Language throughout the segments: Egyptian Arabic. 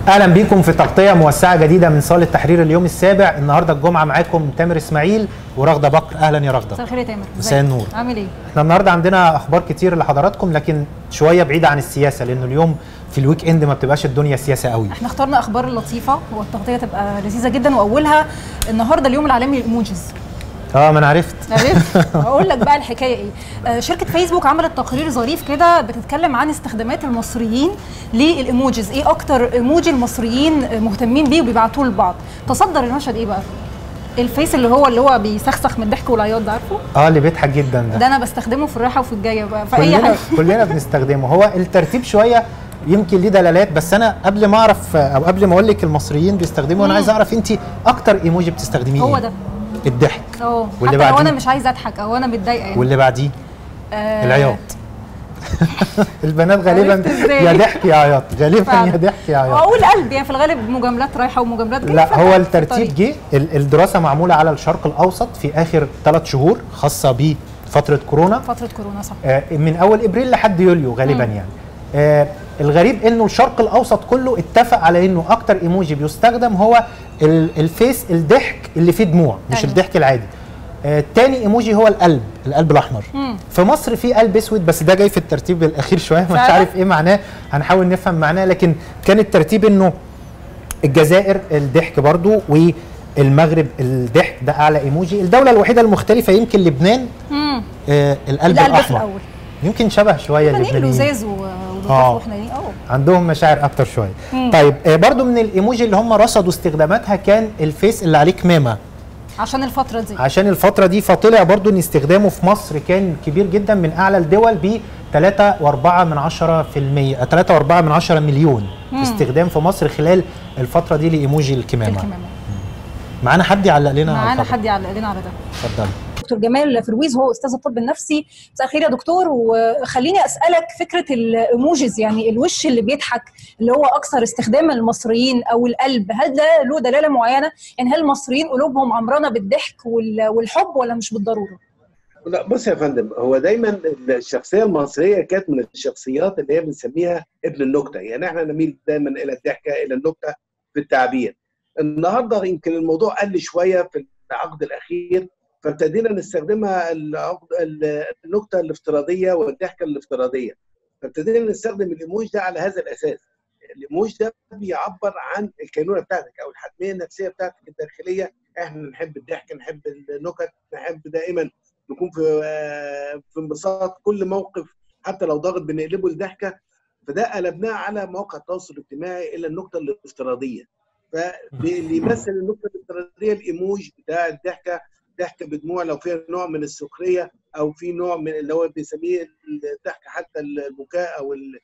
اهلا بيكم في تغطيه موسعه جديده من صاله تحرير اليوم السابع النهارده الجمعه معاكم تامر اسماعيل ورغده بكر اهلا يا رغده مساء الخير يا تامر مساء ازيك؟ النور. عامل ايه احنا النهارده عندنا اخبار كتير لحضراتكم لكن شويه بعيده عن السياسه لانه اليوم في الويك اند ما بتبقاش الدنيا سياسه قوي احنا اخترنا اخبار لطيفه والتغطيه تبقى لذيذه جدا واولها النهارده اليوم العالمي للايموجيز اه ما انا عرفت عرفت اقول لك بقى الحكايه ايه آه، شركه فيسبوك عملت تقرير ظريف كده بتتكلم عن استخدامات المصريين للايموجيز ايه اكتر ايموجي المصريين مهتمين بيه وبيبعتوه لبعض تصدر المشهد ايه بقى الفيس اللي هو اللي هو بيسخسخ من الضحك والعياط ده عارفه اه اللي بيضحك جدا ده ده انا بستخدمه في الرايحه وفي الجايه بقى في اي كلنا حاجه كلنا بنستخدمه هو الترتيب شويه يمكن ليه دلالات بس انا قبل ما اعرف او قبل ما اقول لك المصريين بيستخدموا انا مم. عايز اعرف انت اكتر ايموجي بتستخدميه هو إيه؟ ده الضحك اه واللي حتى لو بعديه؟ انا مش عايزه اضحك او انا متضايقه يعني واللي بعديه آه، العياط البنات غالبا عرفت إزاي؟ يا ضحك يا عياط غالبا فعلا. يا ضحك يا عياط واقول قلب يعني في الغالب مجاملات رايحه ومجاملات جايه لا فجأة هو في الترتيب الطريق. جه ال- الدراسه معموله على الشرق الاوسط في اخر ثلاث شهور خاصه بفتره كورونا فتره كورونا صح آه، من اول ابريل لحد يوليو غالبا مم. يعني آه، الغريب انه الشرق الاوسط كله اتفق على انه اكتر ايموجي بيستخدم هو ال- الفيس الضحك اللي فيه دموع مش أيوة. الضحك العادي آه، تاني ايموجي هو القلب القلب الاحمر مم. في مصر في قلب اسود بس ده جاي في الترتيب الاخير شويه مش فعلا؟ عارف ايه معناه هنحاول نفهم معناه لكن كان الترتيب انه الجزائر الضحك برضو والمغرب الضحك ده اعلى ايموجي الدوله الوحيده المختلفه يمكن لبنان امم آه القلب, القلب في الاحمر الاول يمكن شبه شويه لبنانيين اللبنانيين لزاز و- ولطاف آه. وحنينين اه عندهم مشاعر اكتر شويه مم. طيب آه برضو من الايموجي اللي هم رصدوا استخداماتها كان الفيس اللي عليه كمامه عشان الفتره دي عشان الفتره دي فطلع برضو ان استخدامه في مصر كان كبير جدا من اعلى الدول ب 3.4 من 10 في المية 3.4 من 10 مليون مم. استخدام في مصر خلال الفتره دي لايموجي الكمامه الكمامه معانا حد يعلق لنا على معانا الخبر؟ حد يعلق لنا على ده اتفضل دكتور جمال فرويز هو استاذ الطب النفسي مساء الخير يا دكتور وخليني اسالك فكره الايموجيز يعني الوش اللي بيضحك اللي هو اكثر استخداما للمصريين او القلب هل ده له دلاله معينه يعني هل المصريين قلوبهم عمرانه بالضحك وال- والحب ولا مش بالضروره لا بص يا فندم هو دايما الشخصيه المصريه كانت من الشخصيات اللي هي بنسميها ابن النكته يعني احنا نميل دايما الى الضحكه الى النكته في التعبير النهارده يمكن الموضوع قل شويه في العقد الاخير فابتدينا نستخدمها العقد النكته الافتراضيه والضحكه الافتراضيه فابتدينا نستخدم الايموج ده على هذا الاساس الايموج ده بيعبر عن الكينونه بتاعتك او الحتميه النفسيه بتاعتك الداخليه احنا نحب الضحك نحب النكت نحب دائما نكون في آه، في انبساط كل موقف حتى لو ضاغط بنقلبه لضحكه فده قلبناه على مواقع التواصل الاجتماعي الى النكته الافتراضيه فاللي يمثل النكته الافتراضيه الايموج بتاع الضحكه ضحكه بدموع لو فيها نوع من السخريه او في نوع من اللي هو بيسميه الضحكه حتى البكاء او ال-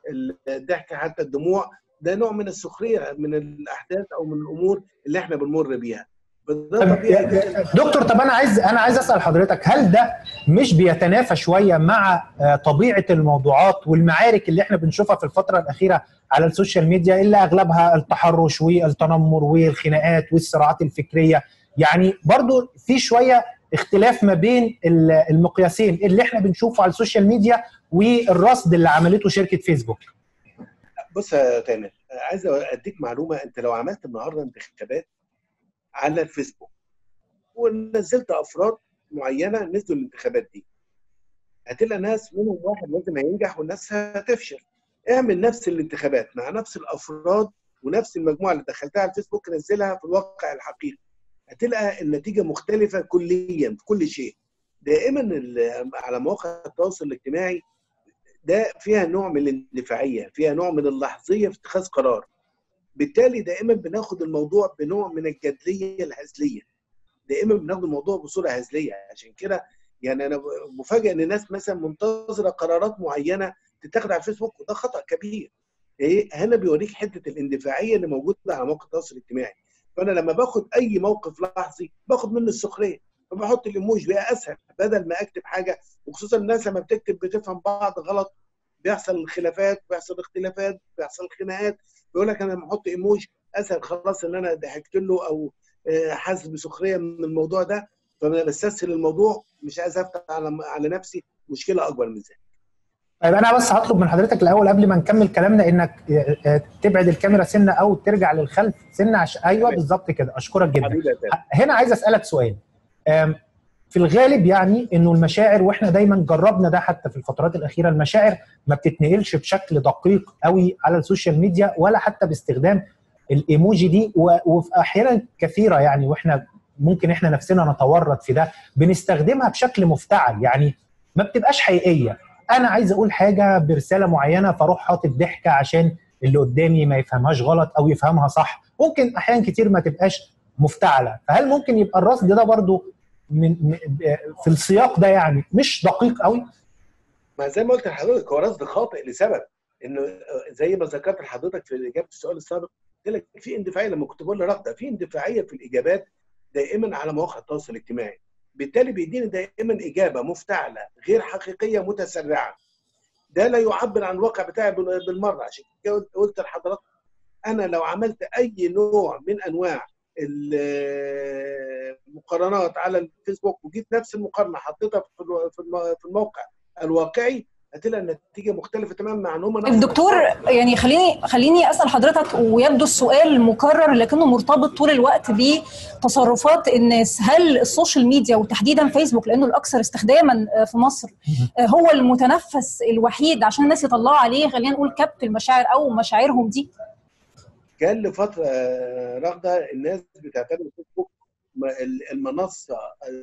الضحكه حتى الدموع ده نوع من السخريه من الاحداث او من الامور اللي احنا بنمر بيها فده طب طبيعي جدا دكتور طب انا عايز انا عايز اسال حضرتك هل ده مش بيتنافى شويه مع آه، طبيعه الموضوعات والمعارك اللي احنا بنشوفها في الفتره الاخيره على السوشيال ميديا اللي اغلبها التحرش والتنمر والخناقات والصراعات الفكريه يعني برضو في شويه اختلاف ما بين ال- المقياسين اللي احنا بنشوفه على السوشيال ميديا والرصد اللي عملته شركه فيسبوك بص يا تامر عايز اديك معلومه انت لو عملت النهارده انتخابات على الفيسبوك ونزلت افراد معينه نزلوا الانتخابات دي هتلاقي ناس منهم واحد لازم هينجح والناس هتفشل اعمل نفس الانتخابات مع نفس الافراد ونفس المجموعه اللي دخلتها على الفيسبوك نزلها في الواقع الحقيقي هتلاقي النتيجه مختلفه كليا في كل شيء دائما ال- على مواقع التواصل الاجتماعي ده فيها نوع من الاندفاعيه فيها نوع من اللحظيه في اتخاذ قرار بالتالي دائما بناخد الموضوع بنوع من الجدليه الهزليه دائما بناخد الموضوع بصوره هزليه عشان كده يعني انا مفاجئ ان الناس مثلا منتظره قرارات معينه تتاخد على الفيسبوك وده خطا كبير ايه هنا بيوريك حته الاندفاعيه اللي موجوده على مواقع التواصل الاجتماعي فانا لما باخد اي موقف لحظي باخد منه السخريه فبحط الايموج بقى اسهل بدل ما اكتب حاجه وخصوصا الناس لما بتكتب بتفهم بعض غلط بيحصل خلافات بيحصل اختلافات بيحصل خناقات بيقول لك انا لما احط ايموج اسهل خلاص ان انا ضحكت له او آه، حاسس بسخريه من الموضوع ده فانا بستسهل الموضوع مش عايز افتح على على نفسي مشكله اكبر من ذلك طيب انا بس هطلب من حضرتك الاول قبل ما نكمل كلامنا انك تبعد الكاميرا سنه او ترجع للخلف سنه عش... ايوه بالظبط كده اشكرك جدا هنا عايز اسالك سؤال في الغالب يعني انه المشاعر واحنا دايما جربنا ده حتى في الفترات الاخيره المشاعر ما بتتنقلش بشكل دقيق قوي على السوشيال ميديا ولا حتى باستخدام الايموجي دي وفي احيانا كثيره يعني واحنا ممكن احنا نفسنا نتورط في ده بنستخدمها بشكل مفتعل يعني ما بتبقاش حقيقيه انا عايز اقول حاجه برساله معينه فاروح حاطط ضحكه عشان اللي قدامي ما يفهمهاش غلط او يفهمها صح ممكن احيانا كتير ما تبقاش مفتعله فهل ممكن يبقى الرصد ده برضو من في السياق ده يعني مش دقيق قوي ما زي ما قلت لحضرتك هو رصد خاطئ لسبب انه زي ما ذكرت لحضرتك في اجابه السؤال السابق قلت لك في اندفاعيه لما كنت بقول لرغده في اندفاعيه في الاجابات دائما على مواقع التواصل الاجتماعي بالتالي بيديني دائما اجابه مفتعله غير حقيقيه متسرعه ده لا يعبر عن الواقع بتاعي بالمره عشان كده قلت لحضرتك انا لو عملت اي نوع من انواع المقارنات على الفيسبوك وجيت نفس المقارنه حطيتها في الموقع الواقعي هتلاقي النتيجه مختلفه تماما عن هم الدكتور يعني خليني خليني اسال حضرتك ويبدو السؤال مكرر لكنه مرتبط طول الوقت بتصرفات الناس هل السوشيال ميديا وتحديدا فيسبوك لانه الاكثر استخداما في مصر هو المتنفس الوحيد عشان الناس يطلعوا عليه خلينا نقول كبت المشاعر او مشاعرهم دي كان لفتره رغده الناس بتعتبر فيسبوك المنصه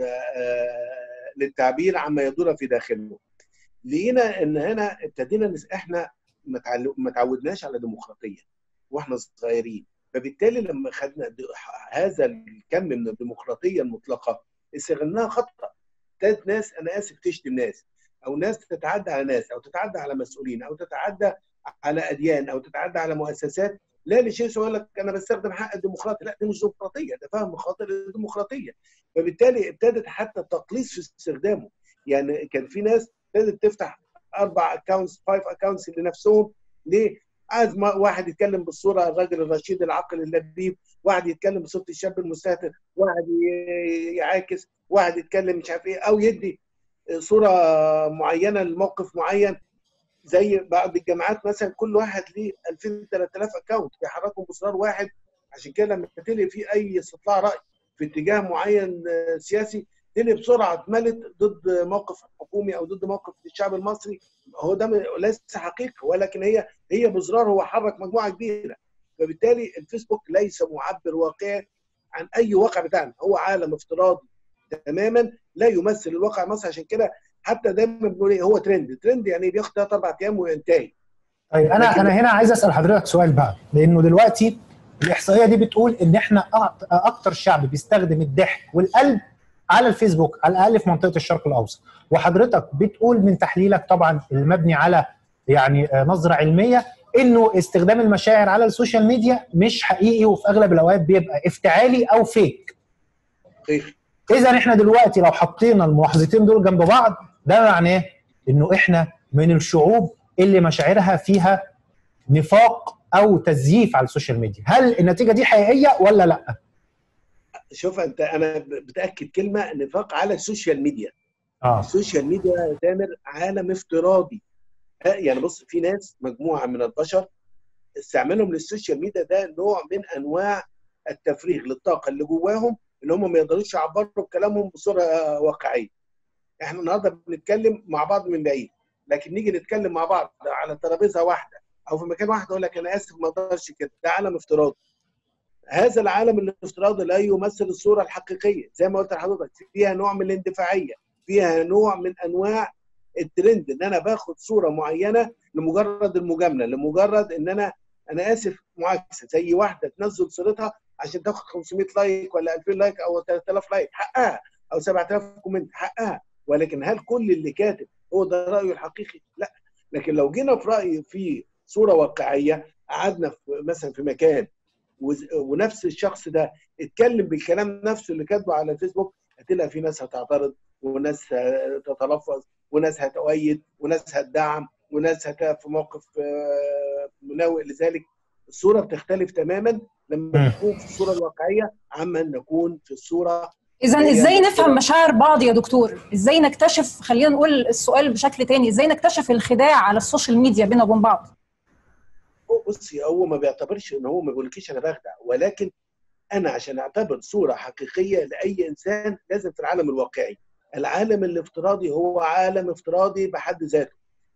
للتعبير عما يدور في داخله لقينا ان هنا ابتدينا نس... احنا ما تعودناش على ديمقراطيه واحنا صغيرين فبالتالي لما خدنا هذا الكم من الديمقراطيه المطلقه استغلناها خطا ابتدت ناس انا اسف تشتم ناس او ناس تتعدى على ناس او تتعدى على مسؤولين او تتعدى على اديان او تتعدى على مؤسسات لا لشيء يقول لك انا بستخدم حق الديمقراطي لا دي مش ديمقراطيه ده فهم خاطئ للديمقراطيه فبالتالي ابتدت حتى التقليص في استخدامه يعني كان في ناس ابتدت تفتح اربع اكونتس فايف اكونتس لنفسهم ليه؟ عايز واحد يتكلم بالصوره الراجل الرشيد العاقل اللبيب، واحد يتكلم بصوره الشاب المستهتر، واحد يعاكس، واحد يتكلم مش عارف ايه او يدي صوره معينه لموقف معين زي بعض الجامعات مثلا كل واحد ليه 2000 3000 اكونت بيحركهم بزرار واحد عشان كده لما تلاقي في اي استطلاع راي في اتجاه معين سياسي تلاقي بسرعه اتملت ضد موقف حكومي او ضد موقف الشعب المصري هو ده ليس حقيقه ولكن هي هي بزرار هو حرك مجموعه كبيره فبالتالي الفيسبوك ليس معبر واقعي عن اي واقع بتاعنا هو عالم افتراضي تماما لا يمثل الواقع المصري عشان كده حتى دايما بنقول ايه هو ترند ترند يعني بياخد ثلاث اربع ايام وينتهي طيب انا انا هنا عايز اسال حضرتك سؤال بقى لانه دلوقتي الاحصائيه دي بتقول ان احنا اكتر شعب بيستخدم الضحك والقلب على الفيسبوك على الاقل في منطقه الشرق الاوسط وحضرتك بتقول من تحليلك طبعا المبني على يعني نظره علميه انه استخدام المشاعر على السوشيال ميديا مش حقيقي وفي اغلب الاوقات بيبقى افتعالي او فيك صحيح اذا احنا دلوقتي لو حطينا الملاحظتين دول جنب بعض ده معناه انه احنا من الشعوب اللي مشاعرها فيها نفاق او تزييف على السوشيال ميديا هل النتيجه دي حقيقيه ولا لا شوف انت انا بتاكد كلمه نفاق على السوشيال ميديا اه السوشيال ميديا يا تامر عالم افتراضي يعني بص في ناس مجموعه من البشر استعمالهم للسوشيال ميديا ده نوع من انواع التفريغ للطاقه اللي جواهم اللي هم ما يقدروش يعبروا بكلامهم بصوره واقعيه احنا النهارده بنتكلم مع بعض من بعيد لكن نيجي نتكلم مع بعض على ترابيزه واحده او في مكان واحد اقول لك انا اسف ما اقدرش كده ده عالم افتراضي هذا العالم الافتراضي لا يمثل الصوره الحقيقيه زي ما قلت لحضرتك فيها نوع من الاندفاعيه فيها نوع من انواع الترند ان انا باخد صوره معينه لمجرد المجامله لمجرد ان انا انا اسف معاكسه زي واحده تنزل صورتها عشان تاخد 500 لايك ولا 2000 لايك او 3000 لايك حقها او 7000 كومنت حقها ولكن هل كل اللي كاتب هو ده رايه الحقيقي؟ لا لكن لو جينا في راي في صوره واقعيه قعدنا في مثلا في مكان ونفس الشخص ده اتكلم بالكلام نفسه اللي كاتبه على الفيسبوك هتلاقي في ناس هتعترض وناس تتلفظ وناس هتؤيد وناس هتدعم وناس هتقف في موقف مناوئ لذلك الصوره بتختلف تماما لما تكون في الصوره الواقعيه عما نكون في الصوره اذا هي ازاي المشكلة- نفهم مشاعر بعض يا دكتور ازاي نكتشف خلينا نقول السؤال بشكل تاني ازاي نكتشف الخداع على السوشيال ميديا بينا وبين بعض هو بصي هو ما بيعتبرش ان هو ما بيقولكيش انا بخدع ولكن انا عشان اعتبر صوره حقيقيه لاي انسان لازم في العالم الواقعي العالم الافتراضي هو عالم افتراضي بحد ذاته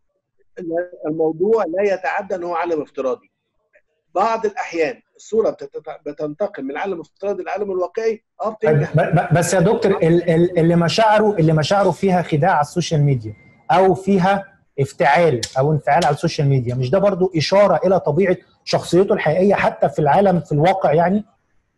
الموضوع لا يتعدى ان هو عالم افتراضي بعض الاحيان الصوره بتتت- بتنتقل من العالم الافتراضي للعالم الواقعي اه طيب بتنجح ب- ب- بس يا دكتور ال- ال- اللي مشاعره اللي مشاعره فيها خداع على السوشيال ميديا او فيها افتعال او انفعال على السوشيال ميديا مش ده برضو اشاره الى طبيعه شخصيته الحقيقيه حتى في العالم في الواقع يعني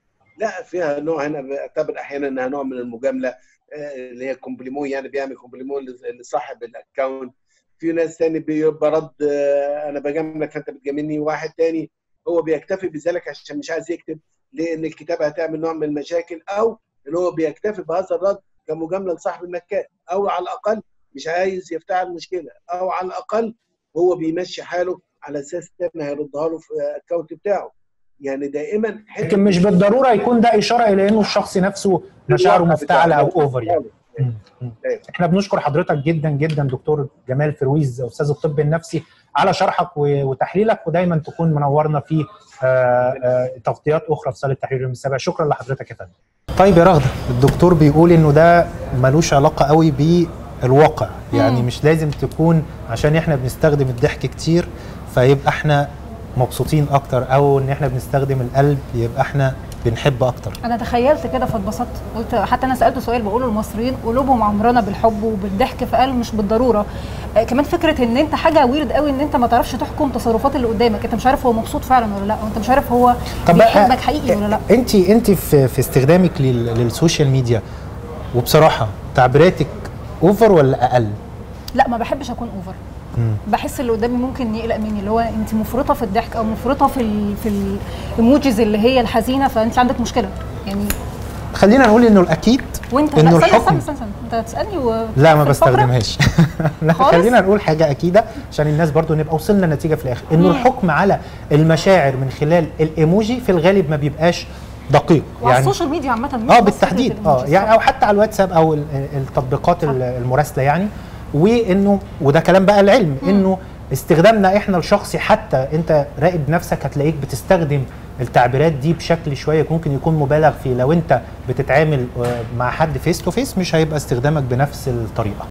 لا فيها نوع هنا بعتبر احيانا انها نوع من المجامله آه، اللي هي كومبليمو يعني بيعمل كومبليمو لز- لصاحب الاكونت في ناس تاني بيبقى رد آه، انا بجاملك فانت بتجاملني واحد تاني هو بيكتفي بذلك عشان مش عايز يكتب لان الكتابه هتعمل نوع من المشاكل او اللي هو بيكتفي بهذا الرد كمجامله لصاحب المكان او على الاقل مش عايز يفتعل مشكله او على الاقل هو بيمشي حاله على اساس تاني هيردها له في الاكونت بتاعه يعني دائما حتة لكن مش بالضروره يكون ده اشاره الى انه الشخص نفسه مشاعره الواقع مفتعله او بتاعه. اوفر يعني مم. مم. احنا بنشكر حضرتك جدا جدا دكتور جمال فرويز استاذ الطب النفسي على شرحك و- وتحليلك ودايما تكون منورنا في آه، آه، تغطيات اخرى في صاله التحرير اليوم السابع شكرا لحضرتك يا فندم طيب يا رغده الدكتور بيقول انه ده ملوش علاقه قوي بالواقع يعني مش لازم تكون عشان احنا بنستخدم الضحك كتير فيبقى احنا مبسوطين اكتر او ان احنا بنستخدم القلب يبقى احنا بنحب اكتر انا تخيلت كده فاتبسطت قلت حتى انا سالته سؤال بقول المصريين قلوبهم عمرانه بالحب وبالضحك فقال مش بالضروره آه كمان فكره ان انت حاجه ويرد قوي ان انت ما تعرفش تحكم تصرفات اللي قدامك انت مش عارف هو مبسوط فعلا ولا لا وانت مش عارف هو بيحبك حقيقي ولا لا انت انت في, في استخدامك لل- للسوشيال ميديا وبصراحه تعبيراتك اوفر ولا اقل؟ لا ما بحبش اكون اوفر بحس اللي قدامي ممكن يقلق مني اللي هو انت مفرطه في الضحك او مفرطه في ال في الايموجيز اللي هي الحزينه فانت عندك مشكله يعني خلينا نقول انه الاكيد وانت إنه لا استنى الحكم- استنى استنى, استنى. انت هتسالني و... لا ما في الفقرة؟ بستخدمهاش لا خالص؟ خلينا نقول حاجه اكيده عشان الناس برضو نبقى وصلنا لنتيجه في الاخر انه مم. الحكم على المشاعر من خلال الايموجي في الغالب ما بيبقاش دقيق وعلى السوشيال ميديا عامه مش اه بس بالتحديد فكرة اه الإيموجيز. يعني او حتى على الواتساب او ال- التطبيقات ال- المراسله يعني وانه وده كلام بقى العلم انه استخدامنا احنا الشخصي حتى انت راقب نفسك هتلاقيك بتستخدم التعبيرات دي بشكل شويه ممكن يكون مبالغ فيه لو انت بتتعامل آه، مع حد فيس تو فيس مش هيبقى استخدامك بنفس الطريقه